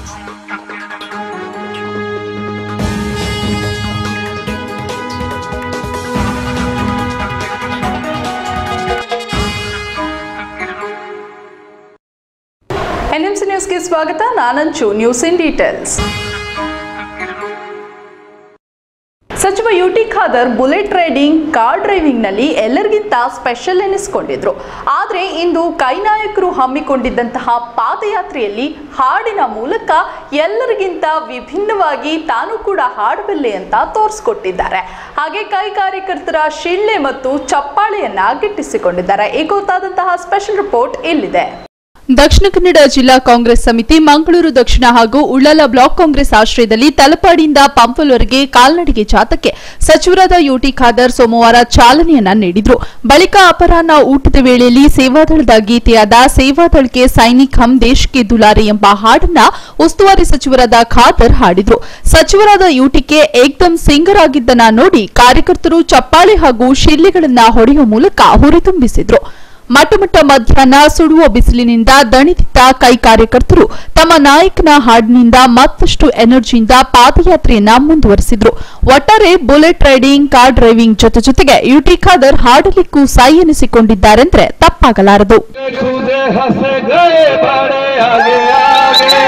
NMC ನ್ಯೂಸ್ಗೆ ಸ್ವಾಗತ ನಾನಂಚು ನ್ಯೂಸ್ ಇನ್ ಡೀಟೇಲ್ಸ್ ಸಚಿವ UT Khader bullet riding car ಡ್ರೈವಿಂಗ್ನಲ್ಲಿ ಎಲ್ಲರಿಗಿಂತ ಸ್ಪೆಷಲ್ ಎನಿಸಿಕೊಂಡಿದ್ರು ಆದರೆ ಇಂದು ಕೈನಾಯಕರು ಹಮ್ಮಿಕೊಂಡಿದ್ದಂತಹ ಪಾದಯಾತ್ರೆಯಲ್ಲಿ ಹಾಡಿನ ಮೂಲಕ ಎಲ್ಲರಿಗಿಂತ ವಿಭಿನ್ನವಾಗಿ ತಾನು ಕೂಡ ಹಾಡಬಲ್ಲೆ ಅಂತ ತೋರಿಸ್ಕೊಟ್ಟಿದ್ದಾರೆ ಹಾಗೆ ಕೈ ಕಾರ್ಯಕರ್ತರ ಶಿಳ್ಳೆ ಮತ್ತು ಚಪ್ಪಾಳೆಯನ್ನ ಗಿಟ್ಟಿಸಿಕೊಂಡಿದ್ದಾರೆ ಈ ಕುರಿತಾದಂತಹ ಸ್ಪೆಷಲ್ ರಿಪೋರ್ಟ್ ಇಲ್ಲಿದೆ ದಕ್ಷಿಣ ಕನ್ನಡ ಜಿಲ್ಲಾ ಕಾಂಗ್ರೆಸ್ ಸಮಿತಿ ಮಂಗಳೂರು ದಕ್ಷಿಣ ಹಾಗೂ ಉಳ್ಳಾಲ ಬ್ಲಾಕ್ ಕಾಂಗ್ರೆಸ್ ಆಶ್ರಯದಲ್ಲಿ ತಲಪಾಡಿಯಿಂದ ಪಂಪಲ್ವರೆಗೆ ಕಾಲ್ನಡಿಗೆ ಜಾಥಾಕ್ಕೆ ಸಚಿವರಾದ ಯುಟಿ ಖಾದರ್ ಸೋಮವಾರ ಚಾಲನೆಯನ್ನ ನೀಡಿದ್ರು ಬಳಿಕ ಅಪರಾಹ್ನ ಊಟದ ವೇಳೆಯಲ್ಲಿ ಸೇವಾದಳದ ಗೀತೆಯಾದ ಸೇವಾದಳಕ್ಕೆ ಸೈನಿಕ್ ಹಮ್ ದೇಶಕ್ಕೆ ದುಲಾರೆ ಎಂಬ ಹಾಡನ್ನ ಉಸ್ತುವಾರಿ ಸಚಿವರಾದ ಖಾದರ್ ಹಾಡಿದ್ರು ಸಚಿವರಾದ ಯುಟಿಕೆ ಏಕ್ದಮ್ ಸಿಂಗರ್ ಆಗಿದ್ದನ್ನ ನೋಡಿ ಕಾರ್ಯಕರ್ತರು ಚಪ್ಪಾಳೆ ಹಾಗೂ ಶಿಲ್ಲೆಗಳನ್ನ ಹೊಡೆಯುವ ಮೂಲಕ ಹುರಿತುಂಬಿಸಿದ್ರು ಮಟ್ಟಮಟ್ಟ ಮಧ್ಯಾಹ್ನ ಸುಡುವ ಬಿಸಿಲಿನಿಂದ ದಣಿದಿದ್ದ ಕೈ ಕಾರ್ಯಕರ್ತರು ತಮ್ಮ ನಾಯಕನ ಹಾಡಿನಿಂದ ಮತ್ತಷ್ಟು ಎನರ್ಜಿಯಿಂದ ಪಾದಯಾತ್ರೆಯನ್ನ ಮುಂದುವರೆಸಿದ್ರು ಒಟ್ಟಾರೆ ಬುಲೆಟ್ ರೈಡಿಂಗ್ ಕಾರ್ ಡ್ರೈವಿಂಗ್ ಜೊತೆ ಜೊತೆಗೆ ಯುಟಿ ಖಾದರ್ ಹಾಡಲಿಕ್ಕೂ ಸೈ ಎನಿಸಿಕೊಂಡಿದ್ದಾರೆಂದ್ರೆ ತಪ್ಪಾಗಲಾರದು खुदे हंस गए बड़े आगे आगे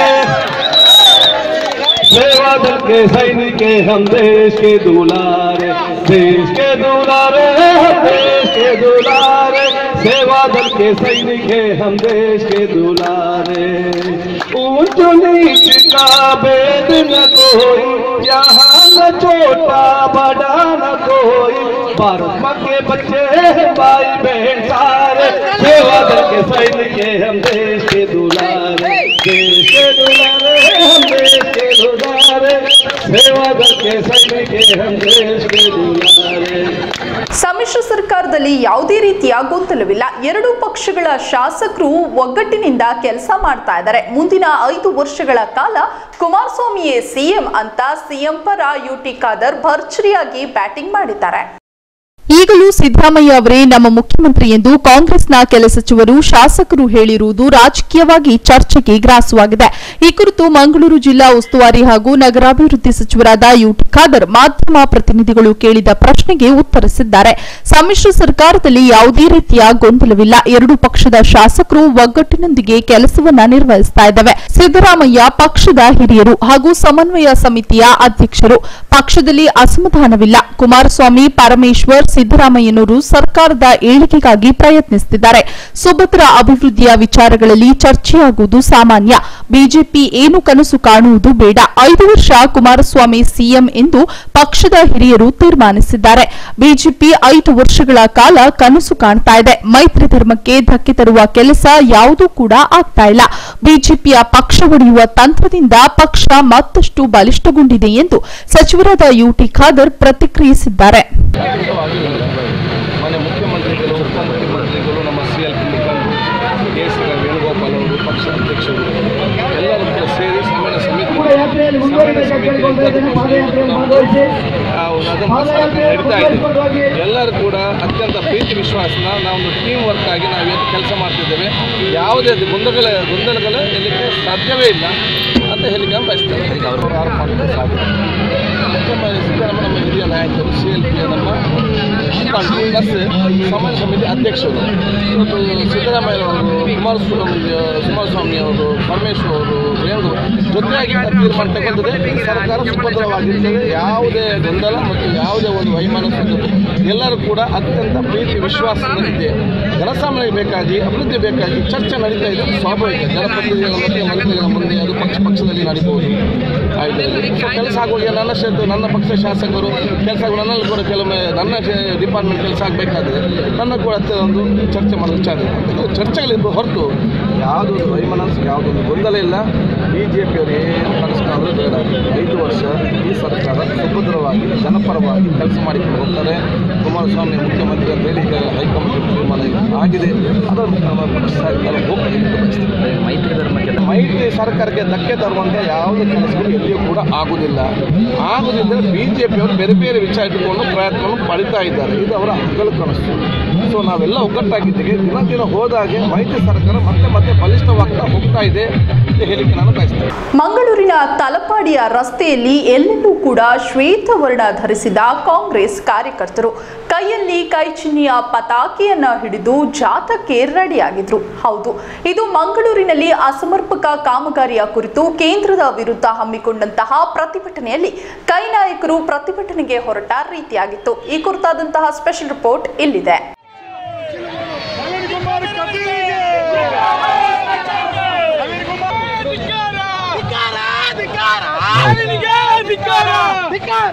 सेवा दल के सैनिक हम देश के दुलारे देश के दुलारे हम देश के दुलारे सेवा दल के सैनिक हम देश के दुलारे ऊंच नीच का भेद न कोई यहाँ न छोटा बड़ा न कोई भारत माँ के बच्चे हैं भाई बहन सारे सेवा दल के सैनिक हम देश के दुलारे देश के दुलारे हम देश के दुलारे सेवा दल के सैनिक हम देश के दुलारे ಸಮ್ಮಿಶ್ರ ಸರ್ಕಾರದಲ್ಲಿ ಯಾವುದೇ ರೀತಿಯ ಗೊಂದಲವಿಲ್ಲ ಎರಡೂ ಪಕ್ಷಗಳ ಶಾಸಕರು ಒಗ್ಗಟ್ಟಿನಿಂದ ಕೆಲಸ ಮಾಡ್ತಾ ಇದ್ದಾರೆ ಮುಂದಿನ ಐದು ವರ್ಷಗಳ ಕಾಲ ಕುಮಾರಸ್ವಾಮಿಯೇ ಸಿಎಂ ಅಂತ ಸಿಎಂ ಪರ ಯುಟಿ ಖಾದರ್ ಭರ್ಜರಿಯಾಗಿ ಬ್ಯಾಟಿಂಗ್ ಮಾಡಿದ್ದಾರೆ ಈಗಲೂ ಸಿದ್ದರಾಮಯ್ಯ ಅವರೇ ನಮ್ಮ ಮುಖ್ಯಮಂತ್ರಿ ಎಂದು ಕಾಂಗ್ರೆಸ್ನ ಕೆಲ ಸಚಿವರು ಶಾಸಕರು ಹೇಳಿರುವುದು ರಾಜಕೀಯವಾಗಿ ಚರ್ಚೆಗೆ ಗ್ರಾಸವಾಗಿದೆ ಈ ಕುರಿತು ಮಂಗಳೂರು ಜಿಲ್ಲಾ ಉಸ್ತುವಾರಿ ಹಾಗೂ ನಗರಾಭಿವೃದ್ಧಿ ಸಚಿವರಾದ ಯುಟಿ ಖಾದರ್ ಮಾಧ್ಯಮ ಪ್ರತಿನಿಧಿಗಳು ಕೇಳಿದ ಪ್ರಶ್ನೆಗೆ ಉತ್ತರಿಸಿದ್ದಾರೆ ಸಮ್ಮಿಶ್ರ ಸರ್ಕಾರದಲ್ಲಿ ಯಾವುದೇ ರೀತಿಯ ಗೊಂದಲವಿಲ್ಲ ಎರಡು ಪಕ್ಷದ ಶಾಸಕರು ಒಗ್ಗಟ್ಟಿನೊಂದಿಗೆ ಕೆಲಸವನ್ನ ನಿರ್ವಹಿಸ್ತಾ ಇದ್ದಾವೆ ಸಿದ್ದರಾಮಯ್ಯ ಪಕ್ಷದ ಹಿರಿಯರು ಹಾಗೂ ಸಮನ್ವಯ ಸಮಿತಿಯ ಅಧ್ಯಕ್ಷರು ಪಕ್ಷದಲ್ಲಿ ಅಸಮಾಧಾನವಿಲ್ಲ ಕುಮಾರಸ್ವಾಮಿ ಪರಮೇಶ್ವರ್ ಸಿದ್ದರಾಮಯ್ಯನವರು ಸರ್ಕಾರದ ಏಳಿಗೆಗಾಗಿ ಪ್ರಯತ್ನಿಸುತ್ತಿದ್ದಾರೆ ಸುಭದ್ರ ಅಭಿವೃದ್ಧಿಯ ವಿಚಾರಗಳಲ್ಲಿ ಚರ್ಚೆಯಾಗುವುದು ಸಾಮಾನ್ಯ ಬಿಜೆಪಿ ಏನು ಕನಸು ಕಾಣುವುದು ಬೇಡ ಐದು ವರ್ಷ ಕುಮಾರಸ್ವಾಮಿ ಸಿಎಂ ಎಂದು ಪಕ್ಷದ ಹಿರಿಯರು ತೀರ್ಮಾನಿಸಿದ್ದಾರೆ ಬಿಜೆಪಿ ಐದು ವರ್ಷಗಳ ಕಾಲ ಕನಸು ಕಾಣ್ತಾ ಇದೆ ಮೈತ್ರಿ ಧರ್ಮಕ್ಕೆ ಧಕ್ಕೆ ತರುವ ಕೆಲಸ ಯಾವುದೂ ಕೂಡ ಆಗ್ತಾ ಇಲ್ಲ ಬಿಜೆಪಿಯ ಪಕ್ಷ ಒಡೆಯುವ ತಂತ್ರದಿಂದ ಪಕ್ಷ ಮತ್ತಷ್ಟು ಬಲಿಷ್ಠಗೊಂಡಿದೆ ಎಂದು ಸಚಿವರಾದ ಯುಟಿ ಖಾದರ್ ಪ್ರತಿಕ್ರಿಯಿಸಿದ್ದಾರೆ ಮಾನ್ಯ ಮುಖ್ಯಮಂತ್ರಿಗಳು ಉಪಮುಖ್ಯಮಂತ್ರಿಗಳು ನಮ್ಮ ಸಿ ಎಲ್ ಪಿ ಮುಖಂಡರು ಕೆ ಸಿ ವೇಣುಗೋಪಾಲ್ ಅವರು ಪಕ್ಷ ಅಧ್ಯಕ್ಷರು ಎಲ್ಲರೂ ಕೂಡ ಸೇರಿ ಸಮ್ಮೇಳನ ಸಮಿತಿ ಸಮ್ಮೇಳನ ಸಮಿತಿ ನಡೀತಾ ಇದೆ ಎಲ್ಲರೂ ಕೂಡ ಅತ್ಯಂತ ಪ್ರೀತಿ ವಿಶ್ವಾಸನ ನಾವೊಂದು ಟೀಮ್ ವರ್ಕ್ ಆಗಿ ನಾವು ಇವತ್ತು ಕೆಲಸ ಮಾಡ್ತಿದ್ದೇವೆ ಯಾವುದೇ ಗೊಂದಲ ಗೊಂದಲಗಳ ಹೇಳಲಿಕ್ಕೆ ಸಾಧ್ಯವೇ ಇಲ್ಲ ಅಂತ ಹೇಳಿಕೆ ನಾನು ಬಯಸ್ತೇನೆ ಅವರು ಆರೋಪ ಮಾಡಿದ್ರೆ ಸಾಧ್ಯ ಮುಖ್ಯಮಂತ್ರಿ ಸಿದ್ದರಾಮಯ್ಯ ನಮ್ಮ ಹಿರಿಯ ನಾಯಕರು ಸಿ ಎಲ್ ಪಿಯ ನಮ್ಮ ಮುಖಂಡರು ಪ್ಲಸ್ ಸಮಾಜ ಸಮಿತಿ ಅಧ್ಯಕ್ಷರು ಇವತ್ತು ಸಿದ್ದರಾಮಯ್ಯನವರು ಕುಮಾರಸ್ವಾಮಿ ಕುಮಾರಸ್ವಾಮಿ ಅವರು ಪರಮೇಶ್ವರ್ ಅವರು ರೇಣು ಜೊತೆಯಾಗಿ ತೀರ್ಮಾನ ತಗೊಂಡಿದೆ ಸರ್ಕಾರ ಸುಭದ್ರವಾಗಿರ್ತದೆ ಯಾವುದೇ ಗೊಂದಲ ಮತ್ತು ಯಾವುದೇ ಒಂದು ವೈಮಾನಿಕ ಎಲ್ಲರೂ ಕೂಡ ಅತ್ಯಂತ ಪ್ರೀತಿ ವಿಶ್ವಾಸದಲ್ಲಿದೆ ಜನಸಾಮಾನ್ಯರಿಗೆ ಬೇಕಾಗಿ ಅಭಿವೃದ್ಧಿ ಬೇಕಾಗಿ ಚರ್ಚೆ ನಡೀತಾ ಇದೆ ಅದು ಸ್ವಾಭಾವಿಕ ಜನಪ್ರತಿನಿಧಿಗಳ ಮತ್ತು ಮಂತ್ರಿಗಳ ಮುಂದೆ ಅದು ಪಕ್ಷ ಪಕ್ಷದಲ್ಲಿ ನಡೀಬಹುದು ಆಯ್ತು ಸೊ ಕೆಲಸ ಆಗುವಾಗ ನನ್ನ ಕ್ಷೇತ್ರ ನನ್ನ ಪಕ್ಷ ಶಾಸಕರು ಕೆಲಸ ಆಗುವ ನನ್ನಲ್ಲಿ ಕೂಡ ಕೆಲವೊಮ್ಮೆ ನನ್ನ ಡಿಪಾರ್ಟ್ಮೆಂಟ್ ಕೆಲಸ ಆಗಬೇಕಾದ್ರೆ ನನ್ನ ಕೂಡ ಹತ್ತಿರ ಒಂದು ಚರ್ಚೆ ಮಾಡೋ ವಿಚಾರ ಇದೆ. ಇದು ಚರ್ಚೆಗಳಿದ್ದು ಹೊರತು ಯಾವುದೊಂದು ವೈಮನಸ್ ಯಾವುದೊಂದು ಗೊಂದಲ ಇಲ್ಲ ಬಿ ಜೆ ಪಿಯವರು ಏನು ಕನಸು ಕಾಣೋದು ಬೇಡ ಐದು ವರ್ಷ ಈ ಸರ್ಕಾರ ಸುಭದ್ರವಾಗಿ ಜನಪರವಾಗಿ ಕೆಲಸ ಮಾಡಿಕೊಂಡು ಹೋಗ್ತಾರೆ ಕುಮಾರಸ್ವಾಮಿ ಮುಖ್ಯಮಂತ್ರಿ ಅಂತ ಹೇಳಿ ಈಗ ಹೈಕಮಾಂಡ್ ತೀರ್ಮಾನ ಆಗಿದೆ ಅದನ್ನು ನಮ್ಮ ಪಕ್ಷ ಸರ್ಕಾರ ಹೋಗ್ತದೆ ಅಂತ ಬಯಸ್ತೀವಿ. ಮೈತ್ರಿ ಧರ್ಮಕ್ಕೆ ಮೈತ್ರಿ ಸರ್ಕಾರಕ್ಕೆ ಧಕ್ಕೆ ತರುವಂಥ ಯಾವುದೇ ಕೆಲಸಗಳು ಎಲ್ಲಿಯೂ ಕೂಡ ಆಗುವುದಿಲ್ಲ ಆಗುದಿದ್ದರೆ ಬಿ ಜೆ ಪಿಯವರು ಬೇರೆ ಬೇರೆ ವಿಚಾರ ಇಟ್ಟುಕೊಂಡು ಪ್ರಯತ್ನವನ್ನು ಪಡಿತಾ ಇದ್ದಾರೆ ಇದು ಅವರ ಹಗಲು ಕನಸು ಸೊ ನಾವೆಲ್ಲ ಒಗ್ಗಟ್ಟಾಗಿದ್ದೀವಿ ದಿನ ದಿನ ಹೋದಾಗೆ ಮೈತ್ರಿ ಸರ್ಕಾರ ಮತ್ತೆ ಮತ್ತೆ ಮತ್ತೆ ಬಲಿಷ್ಠವಾಗ್ತಾ ಹೋಗ್ತಾ ಇದೆ ಅಂತ ಹೇಳಿಕ್ಕೆ ನಾನು ಬಯಸ್ತೇನೆ ಮಂಗಳೂರಿನ ತಲಪಾಡಿಯ ರಸ್ತೆಯಲ್ಲಿ ಎಲ್ಲೆಲ್ಲೂ ಕೂಡ ಶ್ವೇತವರ್ಣ ಧರಿಸಿದ ಕಾಂಗ್ರೆಸ್ ಕಾರ್ಯಕರ್ತರು ಕೈಯಲ್ಲಿ ಕೈಚಿಹ್ನೆಯ ಪತಾಕೆಯನ್ನ ಹಿಡಿದು ಜಾಥಾಕ್ಕೆ ರೆಡಿಯಾಗಿದ್ರು ಹೌದು ಇದು ಮಂಗಳೂರಿನಲ್ಲಿ ಅಸಮರ್ಪಕ ಕಾಮಗಾರಿಯ ಕುರಿತು ಕೇಂದ್ರದ ವಿರುದ್ಧ ಹಮ್ಮಿಕೊಂಡಂತಹ ಪ್ರತಿಭಟನೆಯಲ್ಲಿ ಕೈ ನಾಯಕರು ಪ್ರತಿಭಟನೆಗೆ ಹೊರಟ ರೀತಿಯಾಗಿತ್ತು ಈ ಕುರಿತಾದಂತಹ ಸ್ಪೆಷಲ್ ರಿಪೋರ್ಟ್ ಇಲ್ಲಿದೆ ನವೀನ್ ಕುಮಾರ್ ಕಟೀಲ್ಗೆ ನವೀನ್ ಕುಮಾರ್ ಧಿಕ್ಕಾರ ಧಿಕ್ಕಾರ ನವೀನ್ಗೆ ಧಿಕ್ಕಾರ ಧಿಕ್ಕಾರ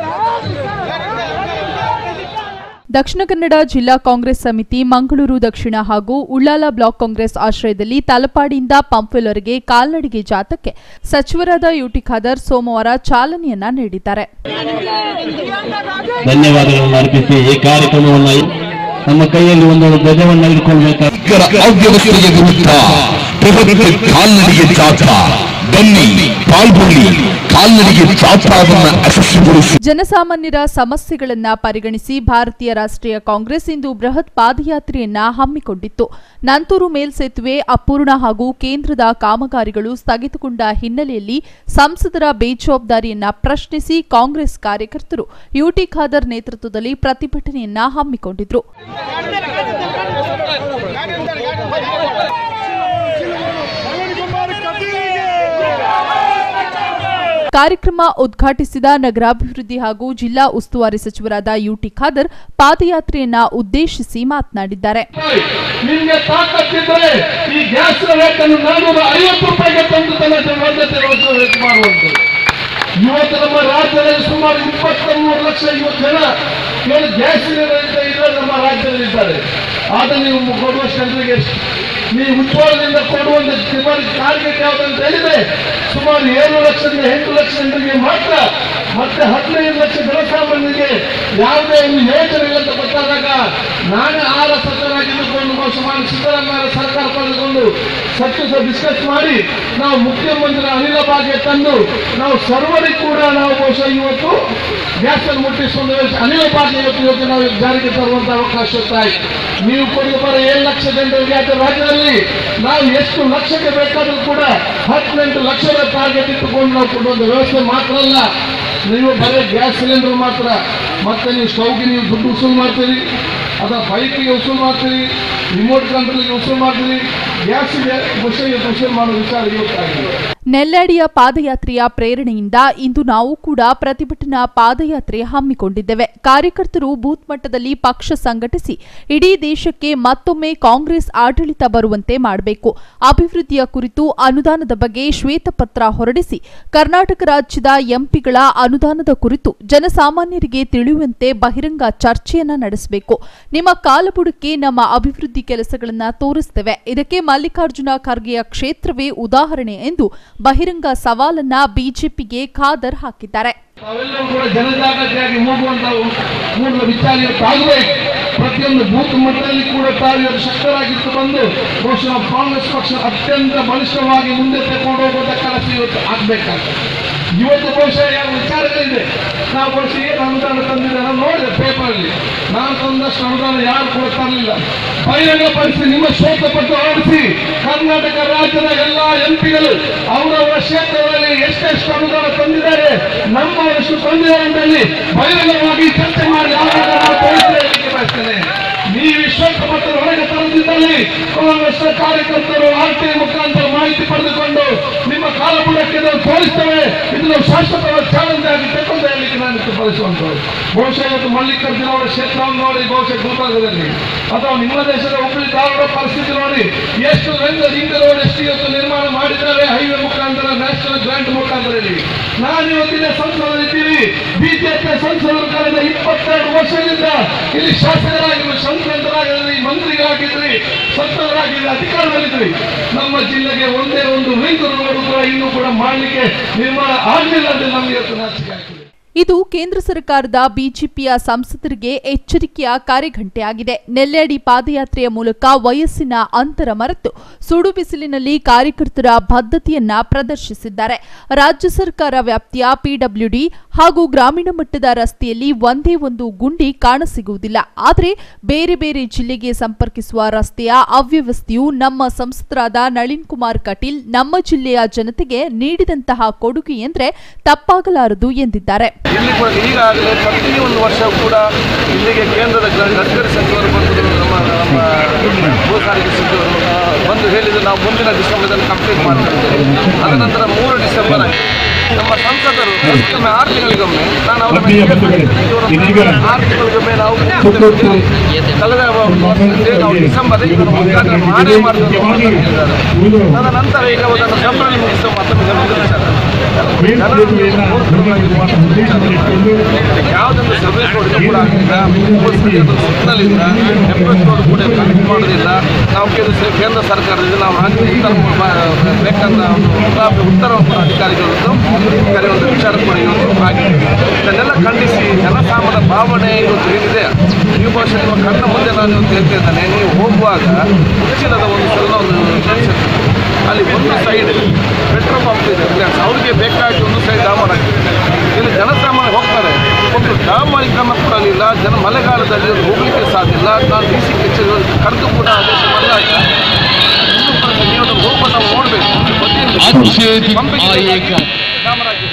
ದಕ್ಷಿಣ ಕನ್ನಡ ಜಿಲ್ಲಾ ಕಾಂಗ್ರೆಸ್ ಸಮಿತಿ ಮಂಗಳೂರು ದಕ್ಷಿಣ ಹಾಗೂ ಉಳ್ಳಾಲ ಬ್ಲಾಕ್ ಕಾಂಗ್ರೆಸ್ ಆಶ್ರಯದಲ್ಲಿ ತಲಪಾಡಿಯಿಂದ ಪಂಪ್ವೆಲ್ವರೆಗೆ ಕಾಲ್ನಡಿಗೆ ಜಾಥಾಕ್ಕೆ ಸಚಿವರಾದ ಯುಟಿ ಖಾದರ್ ಸೋಮವಾರ ಚಾಲನೆಯನ್ನ ನೀಡಿದ್ದಾರೆ ಧನ್ಯವಾದಗಳನ್ನು ಅರ್ಪಿಸಿ ಈ ಕಾರ್ಯಕ್ರಮವನ್ನು ನಮ್ಮ ಕೈಯಲ್ಲಿ ಒಂದು ಧ್ವಜವನ್ನು ಹಿಡ್ಕೊಳ್ಬೇಕಾದ ಭೀಕರ ಅವ್ಯವಸ್ಥೆಯ ವಿರುದ್ಧ ಬೃಹತ್ ಕಾಲ್ನಡಿಗೆ ಜಾಥಾ ಬನ್ನಿ ಪಾಲ್ಗೊಳ್ಳಿ ಕಾಲ್ನಡಿಗೆ ಜಾಥಾವನ್ನು ಯಶಸ್ವಿಗೊಳಿಸಿ ಜನಸಾಮಾನ್ಯರ ಸಮಸ್ಯೆಗಳನ್ನ ಪರಿಗಣಿಸಿ ಭಾರತೀಯ ರಾಷ್ಟ್ರೀಯ ಕಾಂಗ್ರೆಸ್ ಇಂದು ಬೃಹತ್ ಪಾದಯಾತ್ರೆಯನ್ನ ಹಮ್ಮಿಕೊಂಡಿತ್ತು ನಂತೂರು ಮೇಲ್ಸೇತುವೆ ಅಪೂರ್ಣ ಹಾಗೂ ಕೇಂದ್ರದ ಕಾಮಗಾರಿಗಳು ಸ್ಥಗಿತಗೊಂಡ ಹಿನ್ನೆಲೆಯಲ್ಲಿ ಸಂಸದರ ಬೇಜವಾಬ್ದಾರಿಯನ್ನ ಪ್ರಶ್ನಿಸಿ ಕಾಂಗ್ರೆಸ್ ಕಾರ್ಯಕರ್ತರು ಯುಟಿ ಖಾದರ್ ನೇತೃತ್ವದಲ್ಲಿ ಪ್ರತಿಭಟನೆಯನ್ನ ಹಮ್ಮಿಕೊಂಡಿದ್ರು ನವೀನ್ ಕುಮಾರ್ ಕಟೀಲ್ಗೆ ಕಾರ್ಯಕ್ರಮ ಉದ್ಘಾಟಿಸಿದ ನಗರಾಭಿವೃದ್ಧಿ ಹಾಗೂ ಜಿಲ್ಲಾ ಉಸ್ತುವಾರಿ ಸಚಿವರಾದ ಯುಟಿ ಖಾದರ್ ಪಾದಯಾತ್ರೆಯನ್ನ ಉದ್ದೇಶಿಸಿ ಮಾತನಾಡಿದ್ದಾರೆ ನಿಮ್ಗೆ ತಾಕತ್ತಿದ್ದರೆ ಈ ಗ್ಯಾಸ್ ರೇಟ್ ಅನ್ನು ನಾನೂರ ಐವತ್ತು ರೂಪಾಯಿಗೆ ತಂದು ತನ್ನ ಬಾಧ್ಯತೆ ರೇಟ್ ಮಾಡುವಂಥದ್ದು ಇವತ್ತು ನಮ್ಮ ರಾಜ್ಯದಲ್ಲಿ ಸುಮಾರು ಇಪ್ಪತ್ತ ಮೂರು ಲಕ್ಷ ಇವತ್ತು ಜನ ಏನು ಗ್ಯಾಸ್ ಇಲ್ಲ ನಮ್ಮ ರಾಜ್ಯದಲ್ಲಿ ಇದ್ದಾರೆ ಆದ್ರೆ ನೀವು ಕೊಡುವಷ್ಟು ಜನರಿಗೆ ನೀವು ಉಜ್ವಲದಿಂದ ಕೊಡುವಂತ ಸುಮಾರು ಟಾರ್ಗೆಟ್ ಯಾವ್ದಂತ ಹೇಳಿದ್ರೆ ಸುಮಾರು ಏಳು ಲಕ್ಷದಿಂದ ಎಂಟು ಲಕ್ಷ ಜನರಿಗೆ ಮಾತ್ರ ಮತ್ತೆ ಹದಿನೈದು ಲಕ್ಷ ಜನಸಾಮಾನ್ಯರಿಗೆ ಯಾವುದೇ ಒಂದು ಯೋಜನೆ ಇಲ್ಲ ಅಂತ ಗೊತ್ತಾದಾಗ ನಾನೇ ಆರ ಸಚಿವರಾಗಿದ್ದುಕೊಂಡು ಸುಮಾರು ಸಿದ್ದರಾಮಯ್ಯ ಸರ್ಕಾರ ಪಡೆದುಕೊಂಡು ಸಚಿವ ಡಿಸ್ಕಸ್ ಮಾಡಿ ನಾವು ಮುಖ್ಯಮಂತ್ರಿ ಅನಿಲ ಭಾಗ್ಯ ತಂದು ನಾವು ಸರ್ವರಿಗೂ ಕೂಡ ನಾವು ಬಹುಶಃ ಇವತ್ತು ಗ್ಯಾಸ್ ಅನ್ನು ಮುಟ್ಟಿಸುವ ವ್ಯವಸ್ಥೆ ಅನಿಲ ಭಾಗ್ಯ ಇವತ್ತು ಇವತ್ತು ನಾವು ಜಾರಿಗೆ ತರುವಂತ ಅವಕಾಶ ಆಯ್ತು ನೀವು ಕೊಡುವ ಬರ ಏಳು ಲಕ್ಷ ಜನರಿಗೆ ಆದ ರಾಜ್ಯದಲ್ಲಿ ನಾವು ಎಷ್ಟು ಲಕ್ಷಕ್ಕೆ ಬೇಕಾದರೂ ಕೂಡ ಹದಿನೆಂಟು ಲಕ್ಷದ ಟಾರ್ಗೆಟ್ ಇಟ್ಟುಕೊಂಡು ನಾವು ಕೊಡುವಂತ ವ್ಯವಸ್ಥೆ ಮಾತ್ರ ಅಲ್ಲ ನೀವು ಬರೀ ಗ್ಯಾಸ್ ಸಿಲಿಂಡರ್ ಮಾತ್ರ ಮತ್ತೆ ನೀವು ಸ್ಟವ್ಗೆ ನೀವು ದುಡ್ಡು ವಸೂಲು ಮಾಡ್ತೀರಿ ಅಥವಾ ಬೈಕಿಗೆ ವಸೂಲು ಮಾಡ್ತೀರಿ ರಿಮೋಟ್ ಕಂಟ್ರೋಲ್ಗೆ ವಸೂಲು ಮಾಡ್ತೀರಿ ಗ್ಯಾಸ್ಗೆ ಬಹುಶಃ ಇವತ್ತು ವಸೂಲು ಮಾಡೋ ವಿಚಾರ ಇವತ್ತಾಗಿದೆ ನೆಲ್ಲಾಡಿಯ ಪಾದಯಾತ್ರೆಯ ಪ್ರೇರಣೆಯಿಂದ ಇಂದು ನಾವು ಕೂಡ ಪ್ರತಿಭಟನಾ ಪಾದಯಾತ್ರೆ ಹಮ್ಮಿಕೊಂಡಿದ್ದೇವೆ ಕಾರ್ಯಕರ್ತರು ಬೂತ್ ಮಟ್ಟದಲ್ಲಿ ಪಕ್ಷ ಸಂಘಟಿಸಿ ಇಡೀ ದೇಶಕ್ಕೆ ಮತ್ತೊಮ್ಮೆ ಕಾಂಗ್ರೆಸ್ ಆಡಳಿತ ಬರುವಂತೆ ಮಾಡಬೇಕು ಅಭಿವೃದ್ಧಿಯ ಕುರಿತು ಅನುದಾನದ ಬಗ್ಗೆ ಶ್ವೇತಪತ್ರ ಹೊರಡಿಸಿ ಕರ್ನಾಟಕ ರಾಜ್ಯದ ಎಂಪಿಗಳ ಅನುದಾನದ ಕುರಿತು ಜನಸಾಮಾನ್ಯರಿಗೆ ತಿಳಿಯುವಂತೆ ಬಹಿರಂಗ ಚರ್ಚೆಯನ್ನ ನಡೆಸಬೇಕು ನಿಮ್ಮ ಕಾಲಬುಡಕ್ಕೆ ನಮ್ಮ ಅಭಿವೃದ್ಧಿ ಕೆಲಸಗಳನ್ನ ತೋರಿಸ್ತೇವೆ ಇದಕ್ಕೆ ಮಲ್ಲಿಕಾರ್ಜುನ ಖರ್ಗೆಯ ಕ್ಷೇತ್ರವೇ ಉದಾಹರಣೆ ಎಂದು ಬಹಿರಂಗ ಸವಾಲನ್ನ ಬಿಜೆಪಿಗೆ ಖಾದರ್ ಹಾಕಿದ್ದಾರೆ ತಾವೆಲ್ಲರೂ ಕೂಡ ಜನಜಾಗೃತಿಯಾಗಿ ಹೋಗುವಂತ ಮೂಲ ವಿಚಾರ ಇವತ್ತು ಆಗಬೇಕು ಪ್ರತಿಯೊಂದು ಬೂತ್ ಮಟ್ಟದಲ್ಲಿ ಕೂಡ ತಾವು ಇವತ್ತು ಶಕ್ತರಾಗಿತ್ತು ಬಂದು ಬಹುಶಃ ನಾವು ಕಾಂಗ್ರೆಸ್ ಪಕ್ಷ ಅತ್ಯಂತ ಬಲಿಷ್ಠವಾಗಿ ಮುಂದೆ ತಗೊಂಡು ಹೋಗುವಂತ ಕೆಲಸ ಇವತ್ತು ಆಗ್ಬೇಕಾಗ್ತದೆ ಇವತ್ತು ಬಹುಶಃ ಯಾವ ವಿಚಾರಗಳಿದೆ ನಾವು ಬಹುಶಃ ಏನು ಅನುದಾನ ತಂದಿದೆ ನಾನು ನೋಡಿದೆ ಪೇಪರಲ್ಲಿ ನಾನು ತಂದಷ್ಟು ಅನುದಾನ ಯಾರು ಕೂಡ ತರಲಿಲ್ಲ ಬಹಿರಂಗಪಡಿಸಿ ನಿಮ್ಮ ಶ್ವೇತಪತ್ರ ಹೊರಡಿಸಿ ಕರ್ನಾಟಕ ರಾಜ್ಯದ ಎಲ್ಲಾ ಎಂಪಿಗಳು ಅವರವರ ಕ್ಷೇತ್ರಗಳಲ್ಲಿ ಎಷ್ಟೆಷ್ಟು ಅನುದಾನ ತಂದಿದ್ದಾರೆ ನಮ್ಮವರಷ್ಟು ತಂದಿದ್ದಾರೆ ಅಂತ ಹೇಳಿ ಬಹಿರಂಗವಾಗಿ ಚರ್ಚೆ ಮಾಡಿ ಆವಾಗ ನಾವು ತೋರಿಸಿ ಹೇಳಲಿಕ್ಕೆ ಬಯಸ್ತೇನೆ ನೀವು ಈ ಶ್ವೇತಪತ್ರ ಹೊರಗೆ ತರುತ್ತಿದ್ದಲ್ಲಿ ಕಾಂಗ್ರೆಸ್ ಕಾರ್ಯಕರ್ತರು ಆರ್ ಟಿ ಮುಖಾಂತರ ಮಾಹಿತಿ ಪಡೆದುಕೊಂಡು ನಿಮ್ಮ ಕಾಲಬುಡಕ್ಕೆ ನಾವು ತೋರಿಸ್ತೇವೆ ಇದು ನಾವು ಶಾಶ್ವತವಾದ ಚಾಲೆಂಜ್ ಆಗಿ ತಗೊಂಡು ಹೇಳಲಿಕ್ಕೆ ನಾನು ಇದು ಬಯಸುವಂಥದ್ದು ಬಹುಶಃ ಇವತ್ತು ಮಲ್ಲಿಕಾರ್ಜುನ ಅವರ ಕ್ಷೇತ್ರವನ್ನು ನೋಡಿ ಬಹುಶಃ ಗುಲ್ಬರ್ಗದಲ್ಲಿ ಅಥವಾ ನಿಮ್ಮ ದೇಶದ ಹುಬ್ಬಳ್ಳಿ ಧಾರವಾಡ ಪರಿಸ್ಥಿತಿ ನೋಡಿ ಎಷ್ಟು ರಂಗ ರಿಂಗ್ ರೋಡ್ ಎಷ್ಟು ಇವತ್ತು ನಿರ್ಮಾಣ ಮಾಡಿದ್ದಾರೆ ಹೈವೇ ಮುಖಾಂತರ ನ್ಯಾಷನಲ್ ಗ್ರಾಂಟ್ ಮುಖಾಂತರ ಹೇಳಿ ನಾನು ಇವತ್ತಿನ ಸಂಸದರಿದ್ದೀವಿ ಬಿಜೆಪಿ ಸಂಸದರು ಕಳೆದ ಇಪ್ಪತ್ತೆರಡು ವರ್ಷದಿಂದ ಇಲ್ಲಿ ಶಾಸಕರಾಗಿದ್ರು ಸಂಸದರಾಗಿದ್ರಿ ಮಂತ್ರಿಗಳಾಗಿದ್ರಿ ಸಂಸದರಾಗಿದ್ರಿ ಅಧಿಕಾರದಲ್ಲಿದ್ರಿ ನಮ್ಮ ಜಿಲ್ಲೆಗೆ ಒಂದೇ ಒಂದು ರಿಂಗ್ ರೋಡ್ ಕೂಡ ಇನ್ನೂ ಕೂಡ ಮಾಡಲಿಕ್ಕೆ ನಿರ್ಮಾಣ ಆಗಲಿಲ್ಲ ಅಂತ ನಮಗೆ ಇವತ್ತು ನಾಚಿಕೆ ಆಗ್ತದೆ ಇದು ಕೇಂದ್ರ ಸರ್ಕಾರದ ಬಿಜೆಪಿಯ ಸಂಸದರಿಗೆ ಎಚ್ಚರಿಕೆಯ ಕಾರ್ಯಘಂಟೆಯಾಗಿದೆ ನೆಲ್ಯಾಡಿ ಪಾದಯಾತ್ರೆಯ ಮೂಲಕ ವಯಸ್ಸಿನ ಅಂತರ ಮರೆತು ಸುಡು ಬಿಸಿಲಿನಲ್ಲಿ ಕಾರ್ಯಕರ್ತರ ಬದ್ಧತೆಯನ್ನ ಪ್ರದರ್ಶಿಸಿದ್ದಾರೆ ರಾಜ್ಯ ಸರ್ಕಾರ ವ್ಯಾಪ್ತಿಯ ಪಿಡಬ್ಲ್ಯೂಡಿ ಹಾಗೂ ಗ್ರಾಮೀಣ ಮಟ್ಟದ ರಸ್ತೆಯಲ್ಲಿ ಒಂದೇ ಒಂದು ಗುಂಡಿ ಕಾಣಸಿಗುವುದಿಲ್ಲ ಆದರೆ ಬೇರೆ ಬೇರೆ ಜಿಲ್ಲೆಗೆ ಸಂಪರ್ಕಿಸುವ ರಸ್ತೆಯ ಅವ್ಯವಸ್ಥೆಯು ನಮ್ಮ ಸಂಸದರಾದ ನಳಿನ್ ಕುಮಾರ್ ಕಟೀಲ್ ನಮ್ಮ ಜಿಲ್ಲೆಯ ಜನತೆಗೆ ನೀಡಿದಂತಹ ಕೊಡುಗೆ ಎಂದರೆ ತಪ್ಪಾಗಲಾರದು ಎಂದಿದ್ದಾರೆ ಇಲ್ಲಿ ಕೂಡ ಈಗಾಗಲೇ ಪ್ರತಿಯೊಂದು ವರ್ಷ ಕೂಡ ಇಲ್ಲಿಗೆ ಕೇಂದ್ರದ ಗ- ಗಡ್ಕರಿ ಸಚಿವರು ಬಂದು ನಮ್ಮ ನಮ್ಮ ಭೂ ಸಾರಿಗೆ ಸಚಿವರು ಬಂದು ಹೇಳಿದ್ರು ನಾವು ಮುಂದಿನ ಡಿಸೆಂಬರ್ದಲ್ಲಿ ಕಂಪ್ಲೀಟ್ ಮಾಡ್ತೇವೆ ಅದ ನಂತರ ಮೂರು ಡಿಸೆಂಬರ್ ಆಯ್ತು ನಮ್ಮ ಸಂಸದರು ವರ್ಷಕ್ಕೊಮ್ಮೆ ಆರು ತಿಂಗಳಿಗೊಮ್ಮೆ ನಾನು ಅವರ ಮೇಲೆ ಇವರು ಆರು ತಿಂಗಳಿಗೊಮ್ಮೆ ನಾವು ಮುಗಿಸ್ತೇವೆ. ಕಳೆದ ವರ್ಷದಲ್ಲಿ ನಾವು ಡಿಸೆಂಬರ್ ಇದನ್ನು ಉದ್ಘಾಟನೆ ಮಾಡೇ ಮಾಡ್ತೇವೆ ಅಂತ ಹೇಳಿದ್ದಾರೆ. ತದ ನಂತರ ಈಗ ಅದನ್ನು ಫೆಬ್ರವರಿ ಮುಗಿಸುವ ಮತ್ತೊಮ್ಮೆ ಗಮನಿಸಿದ್ದಾರೆ. ಯಾವುದೊಂದು ಸರ್ವಿಸ್ ರೋಡ್ಗೆ ಕೂಡ ಆಗಿಲ್ಲ ಸಿಗ್ನಲ್ ಇಲ್ಲ ಎಪ್ರೆಸ್ ರೋಡ್ ಕೂಡ ಕನೆಕ್ಟ್ ಮಾಡೋದಿಲ್ಲ ನಾವು ಕೇಂದ್ರ ಸ- ಕೇಂದ್ರ ಸರ್ಕಾರದಿಂದ ನಾವು ರಾಜ್ಯ ಉತ್ತರ ಬ- ಬೇಕಂತ ಒಂದು ಉತ್ತರ ಉತ್ತರವನ್ನು ಕೂಡ ಅಧಿಕಾರಿಗಳದ್ದು ಕೆಲವೊಂದು ವಿಚಾರ ಕೂಡ ಇವತ್ತು ಆಗಿದೆ ಇದನ್ನೆಲ್ಲ ಖಂಡಿಸಿ ಜನಸಾಮಾನ್ಯ ಭಾವನೆ ಇವತ್ತು ಏನಿದೆ ನೀವು ಬಹುಶಃ ನಿಮ್ಮ ಕಣ್ಣ ಮುಂದೆ ನಾನು ಇವತ್ತು ಹೇಳ್ತಾ ಇದ್ದೇನೆ ನೀವು ಹೋಗುವಾಗ ಉಚ್ಚಿಲದ ಒಂದು ಸಲ ಒಂದು ಜಂಕ್ಷನ್ ಅಲ್ಲಿ ಒಂದು ಸೈಡ್ ಪೆಟ್ರೋಲ್ ಪಂಪ್ ಇದೆ ರಿಲಯನ್ಸ್ ಅವ್ರಿಗೆ ಬೇಕಾಗಿ ಒಂದು ಸೈಡ್ ಡಾಮರ್ ಆಗಿದೆ ಇಲ್ಲಿ ಜನಸಾಮಾನ್ಯ ಹೋಗ್ತಾರೆ ಒಂದು ಡಾಮರೀಕರಣ ಕೂಡ ಅಲ್ಲಿಲ್ಲ ಜನ ಮಳೆಗಾಲದಲ್ಲಿ ಅದು ಹೋಗ್ಲಿಕ್ಕೆ ಸಾಧ್ಯ ಇಲ್ಲ ನಾನು ಡಿ ಸಿ ಕಚೇರಿ ಕರೆದು ಕೂಡ ಆದೇಶ ಮಾಡಲಾಗ ಇನ್ನೂ ಕೂಡ ನೀವು ಅದನ್ನು ಹೋಗ್ಬೋದು ನಾವು ನೋಡಬೇಕು ಡಾಮರ್ ಆಗಿದೆ